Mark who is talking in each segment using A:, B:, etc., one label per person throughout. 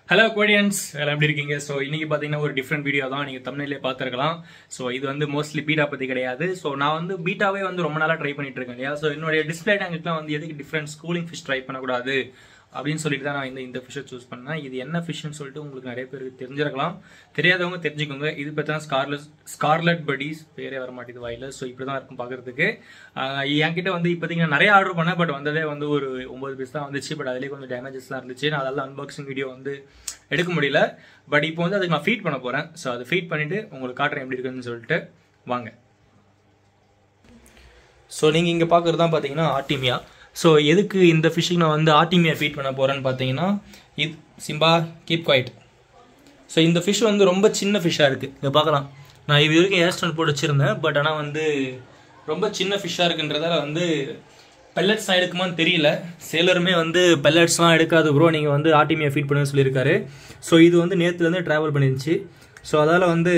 A: hello கோடியன்ஸ் எல்லாம் எப்படி இருக்கீங்க ஸோ இன்னைக்கு பார்த்தீங்கன்னா ஒரு டிஃப்ரெண்ட் வீடியோ தான் நீங்கள் தமிழ்லேயே பார்த்துருக்கலாம் ஸோ இது வந்து மோஸ்ட்லி பீட்டா பற்றி கிடையாது ஸோ நான் வந்து பீட்டாவே வந்து ரொம்ப நாளாக ட்ரை பண்ணிட்டு இருக்கேன் இல்லையா ஸோ என்னுடைய டிஸ்பிளே டேங்குக்குலாம் வந்து எதுக்கு டிஃப்ரெண்ட் ஸ்கூலிங் ஃபிஷ் ட்ரை பண்ணக்கூடாது அப்படின்னு சொல்லிட்டு தான் நான் இந்த இந்த ஃபிஷ்ஷை சூஸ் பண்ணேன் இது என்ன ஃபிஷ்னு சொல்லிட்டு உங்களுக்கு நிறைய பேருக்கு தெரிஞ்சிருக்கலாம் தெரியாதவங்க தெரிஞ்சுக்கோங்க இது பார்த்தா ஸ்கார்லெட் ஸ்கார்லெட் படீஸ் பேரே வர மாட்டேது வாயில ஸோ இப்படி தான் இருக்கும் பார்க்கறதுக்கு ஆஹ் என்கிட்ட வந்து இப்போதைக்கு நான் நிறைய ஆர்டர் பண்ணேன் பட் வந்ததே வந்து ஒரு ஒன்பது பீஸ் தான் வந்துச்சு பட் அதிலே கொஞ்சம் டேமேஜஸ்லாம் இருந்துச்சு நான் அதெல்லாம் அன்பாக்சிங் வீடியோ வந்து எடுக்க முடியல பட் இப்போ வந்து அதுக்கு நான் ஃபீட் பண்ண போகிறேன் ஸோ அதை ஃபீட் பண்ணிவிட்டு உங்களுக்கு காட்டுறேன் எப்படி இருக்குன்னு சொல்லிட்டு வாங்க ஸோ நீங்கள் இங்கே பார்க்குறது தான் பார்த்தீங்கன்னா ஆர்டிமியா ஸோ எதுக்கு இந்த ஃபிஷ்ஷுக்கு நான் வந்து ஆர்டிமியா ஃபீட் பண்ண போகிறேன்னு பார்த்தீங்கன்னா இது சிம்பா கீப் குவைட் ஸோ இந்த ஃபிஷ் வந்து ரொம்ப சின்ன ஃபிஷ்ஷாக இருக்குது இங்கே பார்க்கலாம் நான் இது வரைக்கும் ஏர் ஸ்டாண்ட் போட்டு வச்சுருந்தேன் பட் ஆனால் வந்து ரொம்ப சின்ன ஃபிஷ்ஷாக இருக்குன்றதால வந்து பெல்லட்ஸ் எடுக்குமான்னு தெரியல சேலருமே வந்து பெல்லட்ஸ்லாம் எடுக்காது ப்ரோ நீங்கள் வந்து ஆர்டிமியா ஃபீட் பண்ணுன்னு சொல்லியிருக்காரு ஸோ இது வந்து நேற்றுலேருந்து ட்ராவல் பண்ணிருந்துச்சு ஸோ அதால் வந்து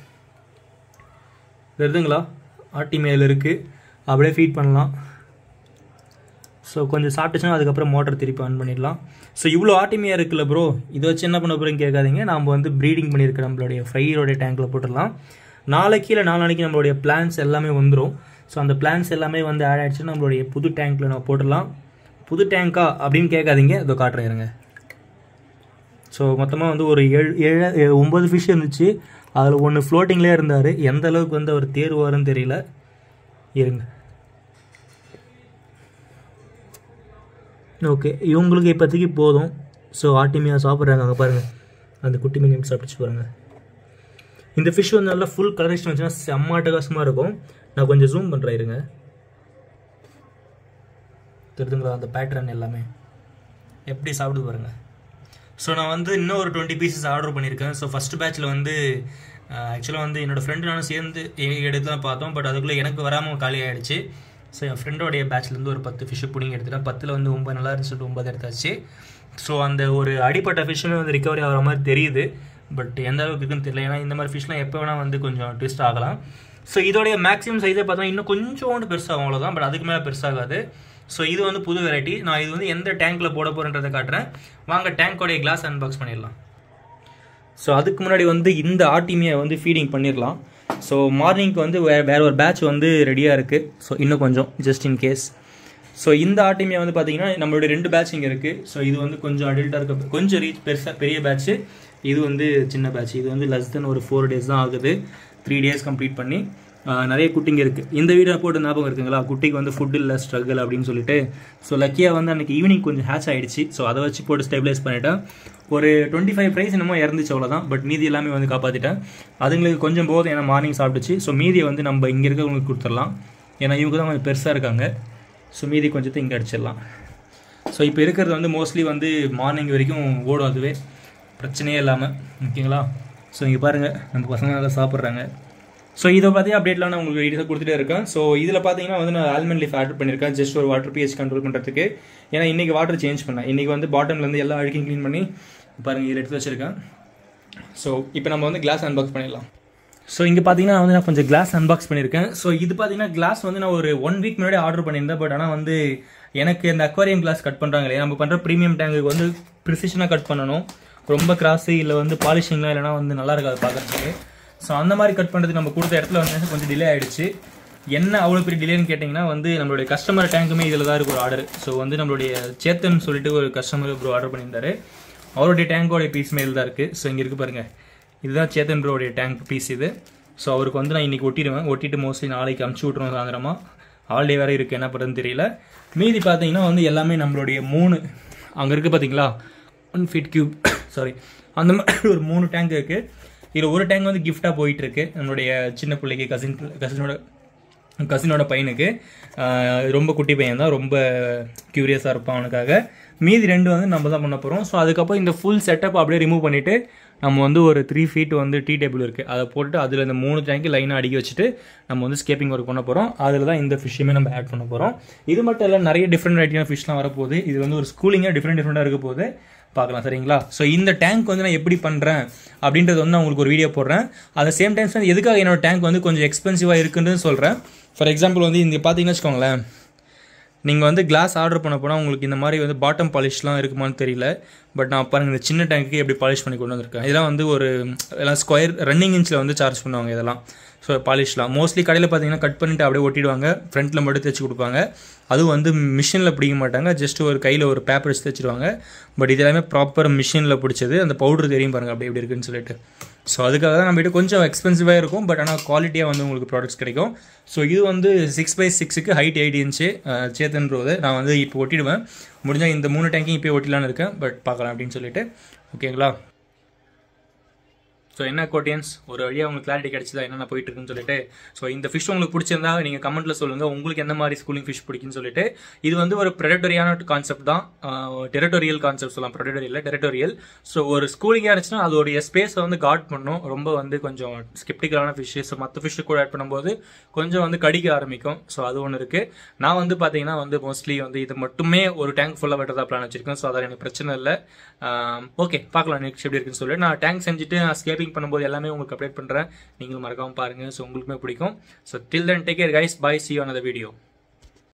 A: வருதுங்களா ஆர்டிமியாவில் இருக்குது அப்படியே ஃபீட் பண்ணலாம் ஸோ கொஞ்சம் சாப்பிட்டுச்சுன்னா அதுக்கப்புறம் மோட்டர் திருப்பி ஆன் பண்ணிடலாம் ஸோ இவ்வளோ ஆட்டிமியா இருக்குல்ல ப்ரோ இதை வச்சு என்ன பண்ண போகிறேன்னு கேட்காதீங்க நாம் வந்து ப்ரீடிங் பண்ணியிருக்க நம்மளுடைய ஃப்ரையோடைய டேங்க்கில் போட்டுடலாம் நாளைக்கு இல்லை நாளைக்கு நம்மளுடைய பிளான்ஸ் எல்லாமே வந்துடும் ஸோ அந்த பிளான்ஸ் எல்லாமே வந்து ஆட் ஆகிடுச்சுன்னா நம்மளுடைய புது டேங்க்கில் நம்ம போட்டுடலாம் புது டேங்க்கா அப்படின்னு கேட்காதீங்க இதோ காட்டுறேன் இருங்க ஸோ மொத்தமாக வந்து ஒரு ஏழு ஏழு ஏ- ஒன்பது ஃபிஷ் இருந்துச்சு அதில் ஒன்று ஃப்ளோட்டிங்லேயே இருந்தார் எந்த அளவுக்கு வந்து அவர் தேர்வாருன்னு தெரியல இருங்க ஓகே இவங்களுக்கு இப்போதைக்கு போதும் ஸோ ஆட்டிமியா சாப்பிட்றாங்க அங்கே பாருங்கள் அந்த குட்டி மீன் சாப்பிட்டுச்சு பாருங்க இந்த ஃபிஷ் வந்து நல்லா ஃபுல் கலரேஷன் வச்சுன்னா செம்ம அட்டகாசமாக இருக்கும் நான் கொஞ்சம் ஜூம் பண்ணுறேன் இருங்க தெரியுதுங்களா அந்த பேட்டர்ன் எல்லாமே எப்படி சாப்பிடுது பாருங்க ஸோ நான் வந்து இன்னும் ஒரு டுவெண்ட்டி பீசஸ் ஆர்டர் பண்ணியிருக்கேன் ஸோ ஃபஸ்ட் பேட்ச்சில் வந்து ஆக்சுவலாக வந்து என்னோட ஃப்ரெண்டு நானும் சேர்ந்து எ- எடுத்து தான் பார்த்தோம் பட் அதுக்குள்ளே எனக்கு வராமல் காலி ஆயிடுச்சு ஸோ என் ஃப்ரெண்டோடைய பேட்ச்லேருந்து ஒரு பத்து ஃபிஷ்ஷு பிடிங்கி எடுத்துட்டேன் பத்தில் வந்து ஒன்பது நல்லா இருந்துச்சு சொல்லிட்டு ஒன்பது எடுத்தாச்சு ஸோ அந்த ஒரு அடிப்பட்ட ஃபிஷ்ஷுமே வந்து ரிகவரி ஆகிற மாதிரி தெரியுது பட் எந்த அளவுக்கு இருக்குன்னு தெரியல ஏன்னா இந்த மாதிரி ஃபிஷ்லாம் எப்போ வேணால் வந்து கொஞ்சம் ட்விஸ்ட் ஆகலாம் ஸோ இதோடைய மேக்ஸிமம் சைஸே பார்த்தா இன்னும் கொஞ்சோண்டு பெருசாகும் அவ்வளோதான் பட் அதுக்கு மேலே பெருசாகாது ஸோ இது வந்து புது வெரைட்டி நான் இது வந்து எந்த டேங்க்கில் போட போகிறேன்றதை காட்டுறேன் வாங்க டேங்கோடைய கிளாஸ் அன்பாக்ஸ் பண்ணிடலாம் ஸோ அதுக்கு முன்னாடி வந்து இந்த ஆர்டிமியை வந்து ஃபீடிங் பண்ணிடலாம் ஸோ மார்னிங்க்கு வந்து வே வேற ஒரு பேட்ச் வந்து ரெடியாக இருக்குது ஸோ இன்னும் கொஞ்சம் ஜஸ்ட் இன் கேஸ் ஸோ இந்த ஆர்டிமியா வந்து பார்த்தீங்கன்னா நம்மளுடைய ரெண்டு பேட்ச் இங்கே இருக்குது ஸோ இது வந்து கொஞ்சம் அடல்ட்டாக இருக்க கொஞ்சம் ரீச் பெருசாக பெரிய பேட்ச்சு இது வந்து சின்ன பேட்ச் இது வந்து லெஸ் தென் ஒரு ஃபோர் டேஸ் தான் ஆகுது த்ரீ டேஸ் கம்ப்ளீட் பண்ணி ஆஹ், நிறைய குட்டிங்க இருக்குது இந்த வீடியோ போட்டு ஞாபகம் இருக்குங்களா குட்டிக்கு வந்து ஃபுட் இல்லை ஸ்ட்ரகிள் அப்படின்னு சொல்லிட்டு ஸோ லக்கியாக வந்து அன்றைக்கி ஈவினிங் கொஞ்சம் ஹேட்ச் ஆயிடுச்சு ஸோ அதை வச்சு போட்டு ஸ்டெபிலைஸ் பண்ணிட்டேன் ஒரு டுவெண்ட்டி ஃபைவ் ப்ரைஸ் என்னமோ இறந்துச்சு அவ்வளோதான் பட் மீதி எல்லாமே வந்து காப்பாற்றிட்டேன் அதுங்களுக்கு கொஞ்சம் போதும் ஏன்னா மார்னிங் சாப்பிட்டுச்சு ஸோ மீதியை வந்து நம்ம இங்கே இருக்கவங்களுக்கு கொடுத்துடலாம் ஏன்னா இவங்க தான் கொஞ்சம் பெருசாக இருக்காங்க ஸோ மீதி கொஞ்சத்தை இங்கே அடிச்சிடலாம் ஸோ இப்போ இருக்கிறது வந்து மோஸ்ட்லி வந்து மார்னிங் வரைக்கும் ஓடும் அதுவே பிரச்சனையே இல்லாமல் ஓகேங்களா ஸோ இங்கே பாருங்கள் நம்ம பசங்க நல்லா சாப்பிட்றாங்க ஸோ இதை பற்றி அப்டேட்லாம் நான் உங்களுக்கு வீடியோ கொடுத்துட்டே இருக்கேன் ஸோ இதில் பார்த்தீங்கன்னா வந்து நான் ஆல்மண்ட் லீஃப் ஆர்டர் பண்ணியிருக்கேன் ஜஸ்ட் ஒரு வாட்டர் பிஹெச் கண்ட்ரோல் பண்ணுறதுக்கு ஏன்னா இன்றைக்கி வாட்டர் சேஞ்ச் பண்ணேன் இன்றைக்கி வந்து பாட்டம்லேருந்து எல்லா அழுக்கையும் க்ளீன் பண்ணி பாருங்கள் இதில் எடுத்து வச்சுருக்கேன் ஸோ இப்போ நம்ம வந்து கிளாஸ் அன்பாக்ஸ் பண்ணிடலாம் ஸோ இங்கே பார்த்தீங்கன்னா வந்து நான் கொஞ்சம் கிளாஸ் அன்பாக்ஸ் பண்ணியிருக்கேன் ஸோ இது பார்த்தீங்கன்னா கிளாஸ் வந்து நான் ஒரு ஒன் வீக் முன்னாடி ஆர்டர் பண்ணியிருந்தேன் பட் ஆனால் வந்து எனக்கு இந்த அக்வாரியம் கிளாஸ் கட் பண்ணுறாங்க இல்லையா நம்ம பண்ணுற ப்ரீமியம் டேங்குக்கு வந்து ப்ரிசிஷனாக கட் பண்ணணும் ரொம்ப கிராஸு இல்லை வந்து பாலிஷிங்லாம் இல்லைனா வந்து நல்லா இருக்காது பார்க்குறதுக்கு ஸோ அந்த மாதிரி கட் பண்ணுறதுக்கு நம்ம கொடுத்த இடத்துல வந்து கொஞ்சம் டிலே ஆயிடுச்சு என்ன அவ்வளோ பெரிய டிலேன்னு கேட்டிங்கன்னா வந்து நம்மளுடைய கஸ்டமர் டேங்க்குமே இதில் தான் இருக்கு ஒரு ஆர்டர் ஸோ வந்து நம்மளுடைய சேத்தன் சொல்லிட்டு ஒரு கஸ்டமர் ப்ரோ ஆர்டர் பண்ணியிருந்தாரு அவருடைய டேங்கோடைய பீஸ் மேல் தான் இருக்குது ஸோ இங்கே இருக்கு பாருங்க இதுதான் சேத்தன் ப்ரோடைய டேங்க் பீஸ் இது ஸோ அவருக்கு வந்து நான் இன்றைக்கி ஒட்டிடுவேன் ஒட்டிட்டு மோஸ்ட்லி நாளைக்கு அமுச்சு விட்ருவோம் சாயந்தரமா ஹாலிடே வேறு இருக்குது என்ன பண்ணுறதுன்னு தெரியல மீதி பார்த்தீங்கன்னா வந்து எல்லாமே நம்மளுடைய மூணு அங்கே இருக்குது பார்த்தீங்களா ஒன் ஃபீட் கியூப் சாரி அந்த மாதிரி ஒரு மூணு டேங்க் இருக்குது இதில் ஒரு டேங்க் வந்து கிஃப்டாக போயிட்டுருக்கு நம்மளுடைய சின்ன பிள்ளைக்கு கசின் கசினோட கசினோட பையனுக்கு ஆஹ் ரொம்ப குட்டி பையன் தான் ரொம்ப க்யூரியஸாக இருப்பான் அவனுக்காக மீதி ரெண்டு வந்து நம்ம தான் பண்ண போகிறோம் ஸோ அதுக்கப்புறம் இந்த ஃபுல் செட்டப் அப்படியே ரிமூவ் பண்ணிவிட்டு நம்ம வந்து ஒரு த்ரீ ஃபீட் வந்து டீ டேபிள் இருக்குது அதை போட்டுட்டு அதில் இந்த மூணு டேங்க்கு லைனாக அடுக்கி வச்சுட்டு நம்ம வந்து ஸ்கேப்பிங் ஒர்க் பண்ண போகிறோம் அதில் தான் இந்த ஃபிஷ்ஷுமே நம்ம ஆட் பண்ண போகிறோம் இது மட்டும் இல்லை நிறைய டிஃப்ரெண்ட் வெரைட்டியான ஃபிஷ்லாம் வரப்போகுது இது வந்து ஒரு ஸ்கூலிங்காக டிஃப்ரெண்ட் டிஃப்ரெண்ட்டாக இருக்க போகுது பார்க்கலாம் சரிங்களா ஸோ இந்த டேங்க் வந்து நான் எப்படி பண்ணுறேன் அப்படின்றது வந்து நான் உங்களுக்கு ஒரு வீடியோ போடுறேன் at சேம் டைம்ஸ் வந்து எதுக்காக என்னோட டேங்க் வந்து கொஞ்சம் எக்ஸ்பென்சிவாக இருக்குன்னு சொல்கிறேன் ஃபார் எக்ஸாம்பிள் வந்து இங்கே பார்த்தீங்கன்னு வச்சுக்கோங்களேன் நீங்கள் வந்து கிளாஸ் ஆர்டர் பண்ண போனால் உங்களுக்கு இந்த மாதிரி வந்து பாட்டம் பாலிஷ்லாம் இருக்குமான்னு தெரியல பட் நான் பாருங்க இந்த சின்ன டேங்க்கு எப்படி பாலிஷ் பண்ணி கொண்டு வந்திருக்கேன் இதெல்லாம் வந்து ஒரு எல்லாம் ஸ்கொயர் ரன்னிங் இன்ச்சில் வந்து சார்ஜ் பண்ணுவாங்க இதெல்லாம் ஸோ பாலிஷ்லாம் மோஸ்ட்லி கடையில் பார்த்தீங்கன்னா கட் பண்ணிட்டு அப்படியே ஒட்டிடுவாங்க ஃப்ரண்ட்டில் மட்டும் தைச்சி கொடுப்பாங்க அதுவும் வந்து மிஷினில் பிடிக்க மாட்டாங்க ஜஸ்ட் ஒரு கையில் ஒரு பேப்பர் வச்சு தைச்சிருவாங்க பட் இது எல்லாமே ப்ராப்பர் மிஷினில் பிடிச்சது அந்த பவுடர் தெரியும் பாருங்கள் அப்படி எப்படி இருக்குன்னு சொல்லிட்டு ஸோ அதுக்காக தான் நம்மகிட்ட கொஞ்சம் எக்ஸ்பென்சிவாக இருக்கும் பட் ஆனால் குவாலிட்டியாக வந்து உங்களுக்கு ப்ராடக்ட்ஸ் கிடைக்கும் ஸோ இது வந்து சிக்ஸ் பை சிக்ஸுக்கு ஹைட் எயிட் இன்ச்சு சேத்தன் ரோது நான் வந்து இப்போ ஒட்டிடுவேன் முடிஞ்சால் இந்த மூணு டேங்கையும் இப்போ ஒட்டிலான்னு இருக்கேன் பட் பார்க்கலாம் அப்படின்னு சொல்லிட்டு ஓகேங்களா ஸோ என்ன கோட்டியன்ஸ் ஒரு வழியாக உங்களுக்கு கிளாரிட்டி கிடைச்சதா என்னென்ன போயிட்டு இருக்குன்னு சொல்லிட்டு ஸோ இந்த ஃபிஷ் உங்களுக்கு பிடிச்சிருந்தா நீங்கள் கமெண்ட்ல சொல்லுங்க உங்களுக்கு எந்த மாதிரி ஸ்கூலிங் ஃபிஷ் பிடிக்குன்னு சொல்லிட்டு இது வந்து ஒரு ப்ரெடட்டரியான கான்செப்ட் தான் டெரிட்டோரியல் கான்செப்ட் சொல்லலாம் ப்ரெடட்டரியல் டெரிட்டோரியல் ஸோ ஒரு ஸ்கூலிங்காக இருந்துச்சுன்னா அதோடைய ஸ்பேஸை வந்து காட் பண்ணும் ரொம்ப வந்து கொஞ்சம் ஸ்கிப்டிக்கலான ஃபிஷ்ஷு ஸோ மற்ற ஃபிஷ்ஷு கூட ஆட் பண்ணும்போது கொஞ்சம் வந்து கடிக்க ஆரம்பிக்கும் ஸோ அது ஒன்று இருக்குது நான் வந்து பார்த்தீங்கன்னா வந்து மோஸ்ட்லி வந்து இது மட்டுமே ஒரு டேங்க் ஃபுல்லாக வெட்டதா பிளான் வச்சிருக்கேன் ஸோ அதில் எனக்கு பிரச்சனை இல்லை ஓகே பார்க்கலாம் நெக்ஸ்ட் எப்படி இருக்குன்னு சொல்லிட்டு நான் டேங்க் செஞ்சுட்டு நான் ஸ்கேப்பிங் பண்ணும்போது எல்லாமே உங்களுக்கு அப்டேட் பண்ணுறேன் நீங்களும் மறக்காமல் பாருங்கள் ஸோ உங்களுக்குமே பிடிக்கும் so till then take care guys bye see on அந்த வீடியோ